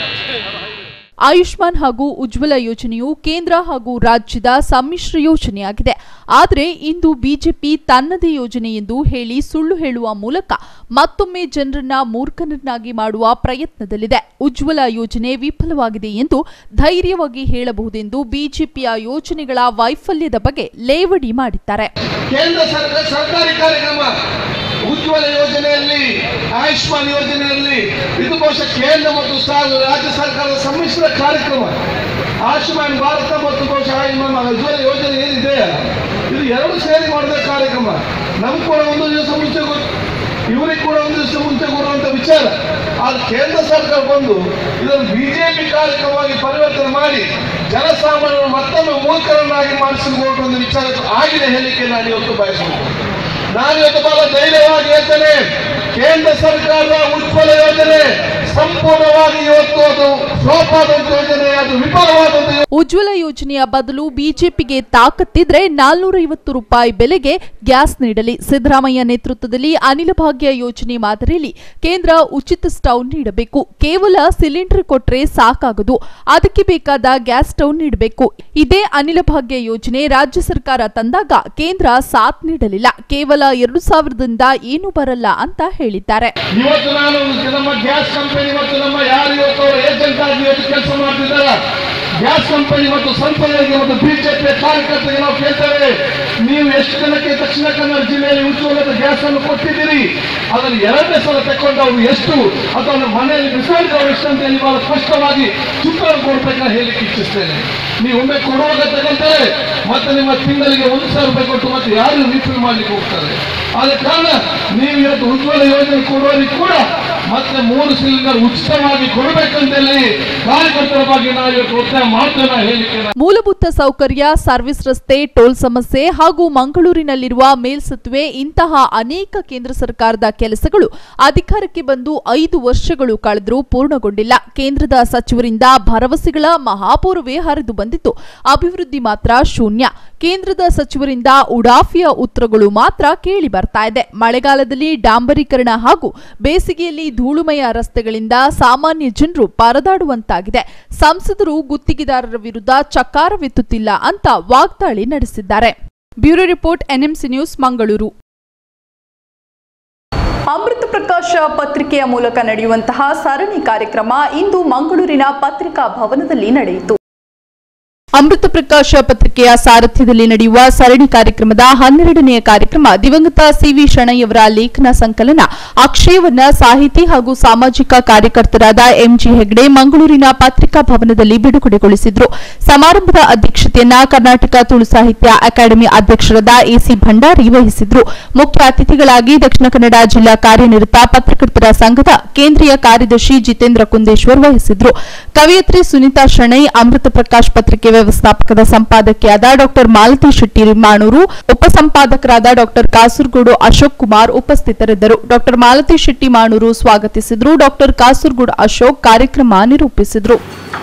ಆಯುಷ್ಮಾನ್ ಹಾಗೂ ಉಜ್ವಲ ಯೋಜನೆಯು ಕೇಂದ್ರ ಹಾಗೂ ರಾಜ್ಯದ ಸಮ್ಮಿಶ್ರ ಯೋಜನೆಯಾಗಿದೆ ಆದರೆ ಇಂದು ಬಿಜೆಪಿ ತನ್ನದೇ ಯೋಜನೆ ಎಂದು ಹೇಳಿ ಸುಳ್ಳು ಹೇಳುವ ಮೂಲಕ ಮತ್ತೊಮ್ಮೆ ಜನರನ್ನ ಮೂರ್ಖನನ್ನಾಗಿ ಮಾಡುವ ಪ್ರಯತ್ನದಲ್ಲಿದೆ ಉಜ್ವಲ ಯೋಜನೆ ವಿಫಲವಾಗಿದೆ ಎಂದು ಧೈರ್ಯವಾಗಿ ಹೇಳಬಹುದೆಂದು ಬಿಜೆಪಿಯ ಯೋಜನೆಗಳ ವೈಫಲ್ಯದ ಬಗ್ಗೆ ಲೇವಡಿ ಮಾಡಿದ್ದಾರೆ ಕೇಂದ್ರ ಸರ್ಕಾರ ಸರ್ಕಾರಿ ಕಾರ್ಯಕ್ರಮ ಉಜ್ವಲ ಯೋಜನೆಯಲ್ಲಿ ಆಯುಷ್ಮಾನ್ ಯೋಜನೆಯಲ್ಲಿ ಇದು ಬಹುಶಃ ಕೇಂದ್ರ ಮತ್ತು ಸಾ- ರಾಜ್ಯ ಸರ್ಕಾರದ ಸಮ್ಮಿಶ್ರ ಕಾರ್ಯಕ್ರಮ ಆಯುಷ್ಮಾನ್ ಭಾರತ ಮತ್ತು ಬಹುಶಃ ಆಯುಷ್ಮಾನ್ ಉಜ್ವಲ ಯೋಜನೆ ಏನಿದೆ ಇದು ಎರಡು ಸೇರಿ ಮಾಡಿದ ಕಾರ್ಯಕ್ರಮ ನಮ್ಗೆ ಕೂಡ ಒಂದು ದಿವಸ ಮುಂಚೆ ಗೊತ್ತು ಇವರಿಗೆ ಕೂಡ ಒಂದು ದಿವಸ ಮುಂಚೆ ಕೊಡುವಂತ ವಿಚಾರ ಆದ್ರೆ ಕೇಂದ್ರ ಸರ್ಕಾರ ಬಂದು ಇದನ್ನು ಬಿಜೆಪಿ ಕಾರ್ಯಕ್ರಮವಾಗಿ ಪರಿವರ್ತನೆ ಮಾಡಿ ಜನಸಾಮಾನ್ಯರು ಮತ್ತೊಮ್ಮೆ ಮೂರ್ಖರನ್ನಾಗಿ ಮಾಡಿಸಿಕೊಂಡು ಒಂದು ವಿಚಾರ ಆಗಿದೆ ಹೇಳಿಕೆ ನಾನು ಇವತ್ತು ಬಯಸುತ್ತೇನೆ ನಾನು ಇವತ್ತು ಬಹಳ ಧೈರ್ಯವಾಗಿ ಹೇಳ್ತೇನೆ ಕೇಂದ್ರ ಸರ್ಕಾರದ ಉಜ್ವಲ ಯೋಜನೆ ಸಂಪೂರ್ಣವಾಗಿ ಇವತ್ತು ಅದು ಫ್ಲಾಪ್ ಆದಂತ ಯೋಜನೆ ಅದು ವಿಫಲವಾದಂತ ಯೋಜನೆ. ಉಜ್ವಲ ಯೋಜನೆಯ ಬದಲು ಬಿಜೆಪಿಗೆ ತಾಕತ್ತಿದ್ರೆ ನಾಲ್ನೂರೈವತ್ತು ರೂಪಾಯಿ ಬೆಲೆಗೆ ಗ್ಯಾಸ್ ನೀಡಲಿ ಸಿದ್ದರಾಮಯ್ಯ ನೇತೃತ್ವದಲ್ಲಿ ಅನಿಲ ಭಾಗ್ಯ ಯೋಜನೆ ಮಾದರಿಯಲ್ಲಿ ಕೇಂದ್ರ ಉಚಿತ ಸ್ಟವ್ ನೀಡಬೇಕು ಕೇವಲ ಸಿಲಿಂಡರ್ ಕೊಟ್ರೆ ಸಾಕಾಗದು ಅದಕ್ಕೆ ಬೇಕಾದ ಗ್ಯಾಸ್ ಸ್ಟವ್ ನೀಡಬೇಕು ಇದೇ ಅನಿಲ ಭಾಗ್ಯ ಯೋಜನೆ ರಾಜ್ಯ ಸರ್ಕಾರ ತಂದಾಗ ಕೇಂದ್ರ ಸಾಥ್ ನೀಡಲಿಲ್ಲ ಕೇವಲ ಎರಡು ಸಾವಿರದಿಂದ ಏನೂ ಬರಲ್ಲ ಅಂತ ಹೇಳಿದ್ದಾರೆ ಇವತ್ತು ನಾನು ನಮ್ಮ ಗ್ಯಾಸ್ ಕಂಪನಿ ಮತ್ತು ನಮ್ಮ ಯಾರು ಇವತ್ತು ಏಜೆಂಟ್ ಆಗಿ ಇವತ್ತು ಕೆಲಸ ಮಾಡ್ತಿದ್ದಾರ ಗ್ಯಾಸ್ ಕಂಪನಿ ಮತ್ತು ಸಂಪನ್ನಿಗೆ ಮತ್ತು ಬಿಜೆಪಿ ಕಾರ್ಯಕರ್ತರಿಗೆ ನಾವು ಕೇಳ್ತೇವೆ ನೀವು ಎಷ್ಟು ಜನಕ್ಕೆ ದಕ್ಷಿಣ ಕನ್ನಡ ಜಿಲ್ಲೆಯಲ್ಲಿ ಉಜ್ವಲದ ಗ್ಯಾಸ್ ಅನ್ನು ಕೊಟ್ಟಿದ್ದೀರಿ ಅದನ್ನು ಎರಡನೇ ಸಲ ತಗೊಂಡವರು ಎಷ್ಟು ಅಥವಾ ನಮ್ಮ ಮನೆಯಲ್ಲಿ ಬಿಸಾಡಿದವರು ಎಷ್ಟು ಅಂತ ಹೇಳಿ ಬಹಳ ಸ್ಪಷ್ಟವಾಗಿ ಚಿತ್ರಣ ಕೊಡ್ಬೇಕಂತ ಹೇಳಿಕ್ಕೆ ಇಚ್ಛಿಸ್ತೇನೆ ನೀವು ಒಮ್ಮೆ ಕೊಡುವಾಗ ತಗೊಂತಾರೆ ಮತ್ತೆ ನಿಮ್ಮ ತಿಂಗಳಿಗೆ ಒಂದು ಸಾವಿರ ರೂಪಾಯಿ ಕೊಟ್ಟು ಮತ್ತೆ ಯಾರು ರೀಫಿಲ್ ಮಾಡ್ಲಿಕ್ಕೆ ಹೋಗ್ತಾರೆ ಆದ ಕಾರಣ ನೀವು ಇವತ್ತು ಉಜ್ವಲ ಯೋಜನೆ ಕೊಡುವವರಿಗೆ ಕೂಡ ಮತ್ತೆ ಮೂರು ಸಿಲಿಂಡರ್ ಉಚಿತವಾಗಿ ಕೊಡಬೇಕಂತೇಳಿ ಕಾರ್ಯಕರ್ತರ ಬಗ್ಗೆ ನಾವು ಇವತ್ತು ಒತ್ತಾಯ ಮಾಡ್ತೇನೆ ಹೇಳಿಕೆ ನಾನು ಮೂಲಭೂತ ಸೌಕರ್ಯ ಸರ್ವಿಸ್ ರಸ್ತೆ ಟೋಲ್ ಸಮಸ್ಯೆ ಹಾಗೂ ಮಂಗಳೂರಿನಲ್ಲಿರುವ ಮೇಲ್ಸೇತುವೆ ಇಂತಹ ಅನೇಕ ಕೇಂದ್ರ ಸರ್ಕಾರದ ಕೆಲಸಗಳು ಅಧಿಕಾರಕ್ಕೆ ಬಂದು ಐದು ವರ್ಷಗಳು ಕಳೆದರೂ ಪೂರ್ಣಗೊಂಡಿಲ್ಲ ಕೇಂದ್ರದ ಸಚಿವರಿಂದ ಭರವಸೆಗಳ ಮಹಾಪೂರ್ವೇ ಹರಿದು ಬಂದಿತ್ತು ಅಭಿವೃದ್ಧಿ ಮಾತ್ರ ಶೂನ್ಯ ಕೇಂದ್ರದ ಸಚಿವರಿಂದ ಉಡಾಫಿಯ ಉತ್ತರಗಳು ಮಾತ್ರ ಕೇಳಿ ಬರ್ತಾ ಇದೆ ಮಳೆಗಾಲದಲ್ಲಿ ಡಾಂಬರೀಕರಣ ಹಾಗೂ ಬೇಸಿಗೆಯಲ್ಲಿ ಧೂಳುಮಯ ರಸ್ತೆಗಳಿಂದ ಸಾಮಾನ್ಯ ಜನರು ಪರದಾಡುವಂತಾಗಿದೆ ಸಂಸದರು ಗುತ್ತಿಗೆದಾರರ ವಿರುದ್ಧ ಚಕ್ಕಾರವೆತ್ತುತ್ತಿಲ್ಲ ಅಂತ ವಾಗ್ದಾಳಿ ನಡೆಸಿದ್ದಾರೆ bureau report NMC news Mangaluru Amrutha Prakasha ಪತ್ರಿಕೆಯ ಮೂಲಕ ನಡೆಯುವಂತಹ ಸರಣಿ ಕಾರ್ಯಕ್ರಮ ಇಂದು ಮಂಗಳೂರಿನ ಪತ್ರಿಕಾ ಭವನದಲ್ಲಿ ನಡೆಯಿತು ಅಮೃತ ಪ್ರಕಾಶ ಪತ್ರಿಕೆಯ ಸಾರಥ್ಯದಲ್ಲಿ ನಡೆಯುವ ಸರಣಿ ಕಾರ್ಯಕ್ರಮದ ಹನ್ನೆರಡನೆಯ ಕಾರ್ಯಕ್ರಮ ದಿವಂಗತ ಸಿವಿ ಶಣಯ್ಯವರ ಲೇಖನ ಸಂಕಲನ ಅಕ್ಷಯವನ್ನ ಸಾಹಿತಿ ಹಾಗೂ ಸಾಮಾಜಿಕ ಕಾರ್ಯಕರ್ತರಾದ ಎಂಜಿ ಹೆಗ್ಡೆ ಮಂಗಳೂರಿನ ಪತ್ರಿಕಾ ಭವನದಲ್ಲಿ ಬಿಡುಗಡೆಗೊಳಿಸಿದ್ರು ಸಮಾರಂಭದ ಅಧ್ಯಕ್ಷತೆಯನ್ನ ಕರ್ನಾಟಕ ತುಳು ಸಾಹಿತ್ಯ ಅಕಾಡೆಮಿ ಅಧ್ಯಕ್ಷರಾದ ಎಸಿ ಭಂಡಾರಿ ವಹಿಸಿದ್ರು ಮುಖ್ಯ ಅತಿಥಿಗಳಾಗಿ ದಕ್ಷಿಣ ಕನ್ನಡ ಜಿಲ್ಲಾ ಕಾರ್ಯನಿರತ ಪತ್ರಕರ್ತರ ಸಂಘದ ಕೇಂದ್ರೀಯ ಕಾರ್ಯದರ್ಶಿ ಜಿತೇಂದ್ರ ಕುಂದೇಶ್ವರ್ ವಹಿಸಿದ್ರು ಕವಯತ್ರಿ ಸುನೀತಾ ಶಣೈ ಅಮೃತ ಪ್ರಕಾಶ್ ಪತ್ರಿಕೆ ವ್ಯವಸ್ಥಾಪಕದ ಸಂಪಾದಕಿಯಾದ ಡಾ ಮಾಲತಿ ಶೆಟ್ಟಿ ಮಾಣೂರು ಉಪಸಂಪಾದಕರಾದ ಡಾ ಕಾಸರಗೋಡು ಅಶೋಕ್ ಕುಮಾರ್ ಉಪಸ್ಥಿತರಿದ್ದರು ಡಾ ಮಾಲತಿ ಶೆಟ್ಟಿ ಮಾಣೂರು ಸ್ವಾಗತಿಸಿದ್ರು ಡಾ ಕಾಸರಗೋಡು ಅಶೋಕ್ ಕಾರ್ಯಕ್ರಮ ನಿರೂಪಿಸಿದ್ರು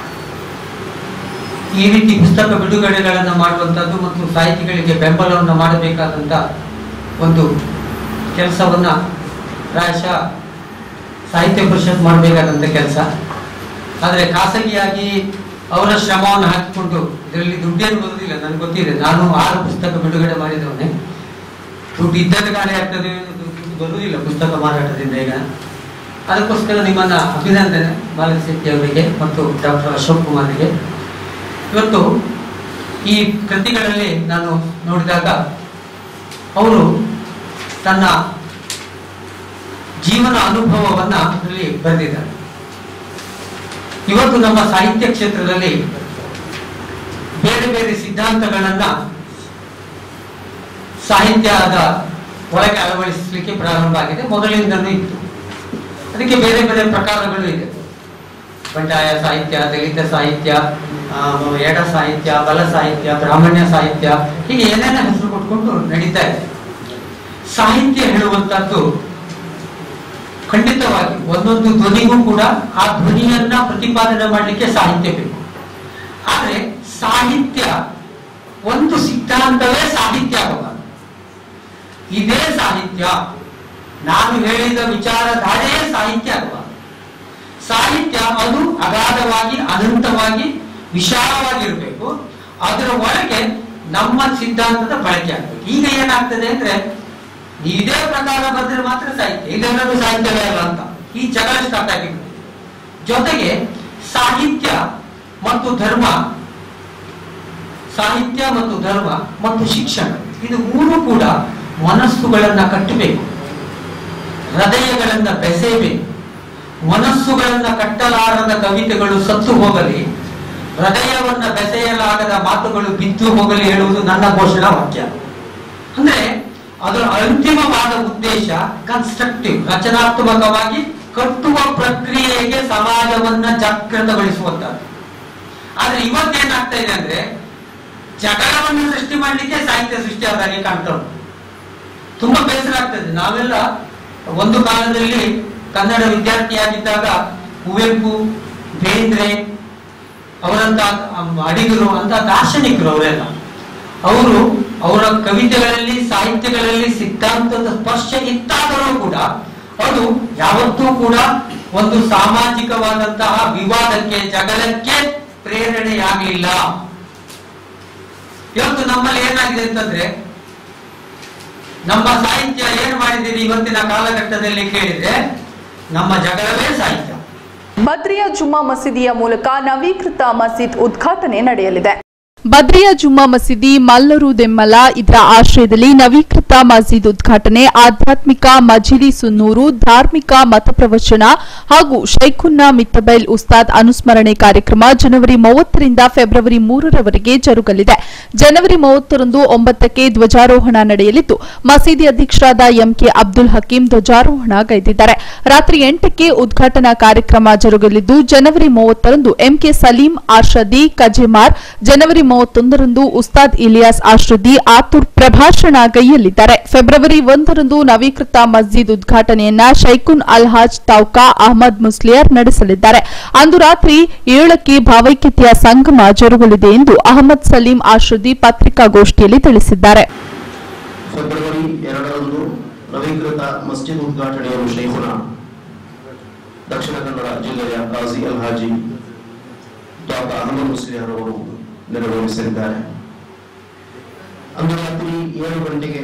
ಈ ರೀತಿ ಪುಸ್ತಕ ಬಿಡುಗಡೆಗಳನ್ನು ಮಾಡುವಂಥದ್ದು ಮತ್ತು ಸಾಹಿತಿಗಳಿಗೆ ಬೆಂಬಲವನ್ನು ಮಾಡಬೇಕಾದಂಥ ಒಂದು ಕೆಲಸವನ್ನು ಪ್ರಾಯಶಃ ಸಾಹಿತ್ಯ ಪರಿಷತ್ ಮಾಡಬೇಕಾದಂಥ ಕೆಲಸ ಆದರೆ ಖಾಸಗಿಯಾಗಿ ಅವರ ಶ್ರಮವನ್ನು ಹಾಕಿಕೊಂಡು ಇದರಲ್ಲಿ ದುಡ್ಡೇನು ಬರುವುದಿಲ್ಲ ನನಗೆ ಗೊತ್ತಿದೆ ನಾನು ಆರು ಪುಸ್ತಕ ಬಿಡುಗಡೆ ಮಾಡಿದವನೇ ದುಡ್ಡು ಇದ್ದದ ಗಾಳಿ ಆಗ್ತದೆ ದುಡ್ಡು ಬರುವುದಿಲ್ಲ ಪುಸ್ತಕ ಮಾರಾಟದಿಂದ ಈಗ ಅದಕ್ಕೋಸ್ಕರ ನಿಮ್ಮನ್ನ ಅಭಿನಂದನೆ ಬಾಲಕ ಶೆಟ್ಟಿ ಅವರಿಗೆ ಮತ್ತು ಡಾಕ್ಟರ್ ಅಶೋಕ್ ಕುಮಾರ್ಗೆ ಇವತ್ತು ಈ ಕೃತಿಗಳಲ್ಲಿ ನಾನು ನೋಡಿದಾಗ ಅವರು ತನ್ನ ಜೀವನ ಅನುಭವವನ್ನ ಇಲ್ಲಿ ಬರೆದಿದ್ದಾರೆ ಇವತ್ತು ನಮ್ಮ ಸಾಹಿತ್ಯ ಕ್ಷೇತ್ರದಲ್ಲಿ ಬೇರೆ ಬೇರೆ ಸಿದ್ಧಾಂತಗಳನ್ನ ಸಾಹಿತ್ಯದ ಒಳಗೆ ಅಳವಡಿಸಲಿಕ್ಕೆ ಪ್ರಾರಂಭ ಆಗಿದೆ ಮೊದಲಿಂದಲೂ ಇತ್ತು ಅದಕ್ಕೆ ಬೇರೆ ಬೇರೆ ಪ್ರಕಾರಗಳು ಇದೆ ಬಂಡಾಯ ಸಾಹಿತ್ಯ ದಲಿತ ಸಾಹಿತ್ಯ ಆ, ಎಡ ಸಾಹಿತ್ಯ ಬಲ ಸಾಹಿತ್ಯ ಬ್ರಾಹ್ಮಣ್ಯ ಸಾಹಿತ್ಯ ಹೀಗೆ ಏನೇನೋ ಹೆಸರು ಕೊಟ್ಕೊಂಡು ನಡೀತಾ ಇದೆ ಸಾಹಿತ್ಯ ಹೇಳುವಂತದ್ದು ಖಂಡಿತವಾಗಿ ಒಂದೊಂದು ಧ್ವನಿಗೂ ಕೂಡ ಆ ಧ್ವನಿಯನ್ನ ಪ್ರತಿಪಾದನೆ ಮಾಡಲಿಕ್ಕೆ ಸಾಹಿತ್ಯ ಬೇಕು ಆದ್ರೆ ಸಾಹಿತ್ಯ ಒಂದು ಸಿದ್ಧಾಂತವೇ ಸಾಹಿತ್ಯ ಆಗಬಾರದು ಇದೇ ಸಾಹಿತ್ಯ ನಾನು ಹೇಳಿದ ವಿಚಾರಧಾರೆಯೇ ಸಾಹಿತ್ಯ ಆಗಬಾರದು ಸಾಹಿತ್ಯ ಅದು ಅಗಾಧವಾಗಿ ಅನಂತವಾಗಿ ವಿಶಾಲವಾಗಿರ್ಬೇಕು ಅದರ ಒಳಗೆ ನಮ್ಮ ಸಿದ್ಧಾಂತದ ಬಳಕೆ ಆಗ್ಬೇಕು ಈಗ ಏನಾಗ್ತದೆ ಅಂದ್ರೆ ಇದೇ ಪ್ರಕಾರ ಬಂದ್ರೆ ಮಾತ್ರ ಸಾಹಿತ್ಯ ಇದೆಲ್ಲರೂ ಸಾಹಿತ್ಯವೇ ಅಲ್ಲ ಅಂತ ಈ ಜಗಳ ಸ್ಟಾರ್ಟ್ ಆಗಿಬಿಟ್ಟಿದೆ ಜೊತೆಗೆ ಸಾಹಿತ್ಯ ಮತ್ತು ಧರ್ಮ ಸಾಹಿತ್ಯ ಮತ್ತು ಧರ್ಮ ಮತ್ತು ಶಿಕ್ಷಣ ಇದು ಮೂರು ಕೂಡ ಮನಸ್ಸುಗಳನ್ನ ಕಟ್ಟಬೇಕು ಹೃದಯಗಳನ್ನ ಬೆಸೆಯಬೇಕು ಮನಸ್ಸುಗಳನ್ನ ಕಟ್ಟಲಾರದ ಕವಿತೆಗಳು ಸತ್ತು ಹೋಗಲಿ ಹೃದಯವನ್ನ ಬೆಸೆಯಲಾಗದ ಮಾತುಗಳು ಬಿದ್ದು ಹೋಗಲಿ ಹೇಳುವುದು ನನ್ನ ಘೋಷಣಾ ವಾಕ್ಯ ಅಂದ್ರೆ ಅದರ ಅಂತಿಮವಾದ ಉದ್ದೇಶ ಕನ್ಸ್ಟ್ರಕ್ಟಿವ್ ರಚನಾತ್ಮಕವಾಗಿ ಕಟ್ಟುವ ಪ್ರಕ್ರಿಯೆಗೆ ಸಮಾಜವನ್ನ ಜಾಗೃತಗೊಳಿಸುವಂತದ್ದು ಆದ್ರೆ ಇವತ್ತೇನಾಗ್ತಾ ಇದೆ ಅಂದ್ರೆ ಜಗಳವನ್ನು ಸೃಷ್ಟಿ ಮಾಡ್ಲಿಕ್ಕೆ ಸಾಹಿತ್ಯ ಸೃಷ್ಟಿ ಆದಾಗೆ ಕಾಣ್ತಾ ಉಂಟು ತುಂಬಾ ಬೇಸರ ಆಗ್ತದೆ ನಾವೆಲ್ಲ ಒಂದು ಕಾಲದಲ್ಲಿ ಕನ್ನಡ ವಿದ್ಯಾರ್ಥಿಯಾಗಿದ್ದಾಗ ಕುವೆಂಪು ಬೇಂದ್ರೆ ಅವರಂತ ಅಡಿಗರು ಅಂತ ದಾರ್ಶನಿಕರು ಅವರೆಲ್ಲ ಅವರು ಅವರ ಕವಿತೆಗಳಲ್ಲಿ ಸಾಹಿತ್ಯಗಳಲ್ಲಿ ಸಿದ್ಧಾಂತದ ಸ್ಪರ್ಶ ಇತ್ತಾದರೂ ಕೂಡ ಅದು ಯಾವತ್ತೂ ಕೂಡ ಒಂದು ಸಾಮಾಜಿಕವಾದಂತಹ ವಿವಾದಕ್ಕೆ ಜಗಳಕ್ಕೆ ಪ್ರೇರಣೆಯಾಗಲಿಲ್ಲ ಇವತ್ತು ನಮ್ಮಲ್ಲಿ ಏನಾಗಿದೆ ಅಂತಂದ್ರೆ ನಮ್ಮ ಸಾಹಿತ್ಯ ಏನು ಮಾಡಿದ್ದೀರಿ ಇವತ್ತಿನ ಕಾಲಘಟ್ಟದಲ್ಲಿ ಕೇಳಿದ್ರೆ ನಮ್ಮ ಜಗಳವೇ ಸಾಹಿತ್ಯ ಬದ್ರಿಯಾ ಜುಮ್ಮಾ ಮಸೀದಿಯ ಮೂಲಕ ನವೀಕೃತ ಮಸೀದ್ ಉದ್ಘಾಟನೆ ನಡೆಯಲಿದೆ ಬದ್ರಿಯಾ ಜುಮ್ಮಾ ಮಸೀದಿ ಮಲ್ಲರು ದೆಮ್ಮಲ ಇದರ ಆಶ್ರಯದಲ್ಲಿ ನವೀಕೃತ ಮಸೀದ್ ಉದ್ಘಾಟನೆ ಆಧ್ಯಾತ್ಮಿಕ ಮಜಿಲಿ ಸುನ್ನೂರು ಧಾರ್ಮಿಕ ಮತಪ್ರವಚನ ಹಾಗೂ ಶೈಖುನ್ನಾ ಮಿತ್ತಬೈಲ್ ಉಸ್ತಾದ್ ಅನುಸ್ಮರಣೆ ಕಾರ್ಯಕ್ರಮ ಜನವರಿ ಮೂವತ್ತರಿಂದ ಫೆಬ್ರವರಿ ಮೂರರವರೆಗೆ ಜರುಗಲಿದೆ ಜನವರಿ ಮೂವತ್ತರಂದು ಒಂಬತ್ತಕ್ಕೆ ಧ್ವಜಾರೋಹಣ ನಡೆಯಲಿದ್ದು ಮಸೀದಿ ಅಧ್ಯಕ್ಷರಾದ ಎಂಕೆ ಅಬ್ದುಲ್ ಹಕೀಂ ಧ್ವಜಾರೋಹಣ ಗೈದಿದ್ದಾರೆ ರಾತ್ರಿ ಎಂಟಕ್ಕೆ ಉದ್ಘಾಟನಾ ಕಾರ್ಯಕ್ರಮ ಜರುಗಲಿದ್ದು ಜನವರಿ ಮೂವತ್ತರಂದು ಎಂಕೆ ಸಲೀಂ ಆರ್ಷದಿ ಕಜೆಮಾರ್ ಜನವರಿ ಮೂವತ್ತೊಂದರಂದು ಉಸ್ತಾದ್ ಇಲಿಯಾಸ್ ಆಶ್ರದಿ ಆತುರ್ ಪ್ರಭಾಷಣ ಗೈಯಲಿದ್ದಾರೆ ಫೆಬ್ರವರಿ ಒಂದರಂದು ನವೀಕೃತ ಮಸ್ಜಿದ್ ಉದ್ಘಾಟನೆಯನ್ನ ಶೈಖುನ್ ಅಲ್ಹಾಜ್ ತೌಕಾ ಅಹಮದ್ ಮುಸ್ಲಿಯರ್ ನಡೆಸಲಿದ್ದಾರೆ ಅಂದು ರಾತ್ರಿ ಏಳಕ್ಕೆ ಭಾವೈಕ್ಯತೆಯ ಸಂಗಮ ಜರುಗಲಿದೆ ಎಂದು ಅಹಮದ್ ಸಲೀಂ ಆಶ್ರದಿ ಪತ್ರಿಕಾಗೋಷ್ಠಿಯಲ್ಲಿ ತಿಳಿಸಿದ್ದಾರೆ ಫೆಬ್ರವರಿ ಎರಡರಂದು ನವೀಕೃತ ಮಸ್ಜಿದ್ ಉದ್ಘಾಟನೆಯನ್ನು ಶೈಖುನ ದಕ್ಷಿಣ ಕನ್ನಡ ಜಿಲ್ಲೆಯ ಕಾಜಿ ಅಲ್ ಹಾಜಿ ಡಾಕ್ಟರ್ ಅಹಮದ್ ಮುಸ್ಲಿಯರ್ ಅವರು ನೆರವೇರಿಸಲಿದ್ದಾರೆ ಅಂದು ರಾತ್ರಿ ಏಳು ಗಂಟೆಗೆ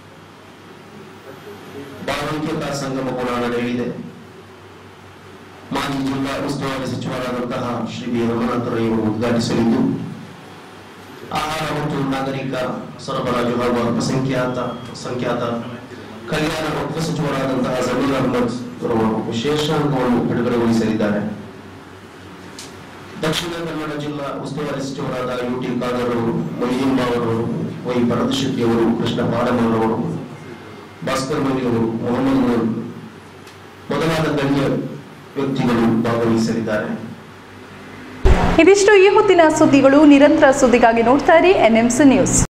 ಭಾವೈಕ್ಯತಾ ಸಂಗಮ ಕೂಡ ನಡೆಯಲಿದೆ ಮಾಜಿ ಜಿಲ್ಲಾ ಉಸ್ತುವಾರಿ ಸಚಿವರಾದಂತಹ ಶ್ರೀ ಬಿ ರಮನಾಥ್ ರೈ ಅವರು ಉದ್ಘಾಟಿಸಲಿದ್ದು ಆಹಾರ ಮತ್ತು ನಾಗರಿಕ ಸರಬರಾಜು ಹಾಗೂ ಅಲ್ಪಸಂಖ್ಯಾತ ಸಂಖ್ಯಾತ ಕಲ್ಯಾಣ ಒಪ್ಪ ಸಚಿವರಾದಂತಹ ಜಮೀರ್ ಅಹಮದ್ ಅವರು ವಿಶೇಷ ಅಂಕವನ್ನು ಬಿಡುಗಡೆಗೊಳಿಸಲಿದ್ದಾರೆ ದಕ್ಷಿಣ ಕನ್ನಡ ಜಿಲ್ಲಾ ಉಸ್ತುವಾರಿ ಸಚಿವರಾದ ಯು ಟಿ ಖಾದರ್ ಅವರು ಮೊಯ್ಯೀನ್ ಅವರು ವೈ ಭರತ್ ಶೆಟ್ಟಿ ಅವರು ಕೃಷ್ಣ ಪಾಡಮಲ್ ಅವರು ಭಾಸ್ಕರ್ ಮನಿ ಅವರು ಮೊಹಮ್ಮದ್ ನೂರ್ ಮೊದಲಾದ ಗಣ್ಯ ವ್ಯಕ್ತಿಗಳು ಭಾಗವಹಿಸಲಿದ್ದಾರೆ ಇದಿಷ್ಟು ಈ ಹೊತ್ತಿನ ಸುದ್ದಿಗಳು ನಿರಂತರ ಸುದ್ದಿಗಾಗಿ ನೋಡ್ತಾ ಇರಿ ಎನ್ಎಂಸಿ ನ್ಯೂಸ್